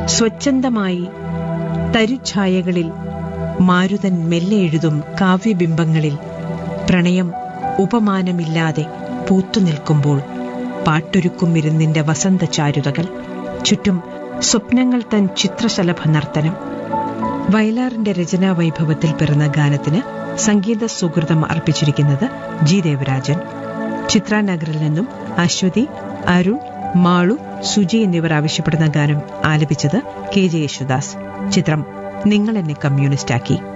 സ്വച്ഛന്തമായി തരുഛായകളിൽ മാരുതൻ മെല്ലെ എഴുതും കാവ്യബിംബങ്ങളിൽ പ്രണയം ഉപമാനമില്ലാതെ പൂത്തുനിൽക്കുമ്പോൾ പാട്ടൊരുക്കും ഇരുന്നിന്റെ വസന്തചാരുതകൾ ചുറ്റും സ്വപ്നങ്ങൾ തൻ ചിത്രശലഭ നർത്തനം വയലാറിന്റെ രചനാ വൈഭവത്തിൽ പിറന്ന ഗാനത്തിന് സംഗീത സുഹൃതം അർപ്പിച്ചിരിക്കുന്നത് ജി ദേവരാജൻ ചിത്രാനഗറിൽ നിന്നും അശ്വതി അരുൺ മാളു സുജി എന്നിവർ ആവശ്യപ്പെടുന്ന ഗാനം ആലപിച്ചത് കെ ജെ യേശുദാസ് ചിത്രം നിങ്ങൾ എന്നെ കമ്മ്യൂണിസ്റ്റാക്കി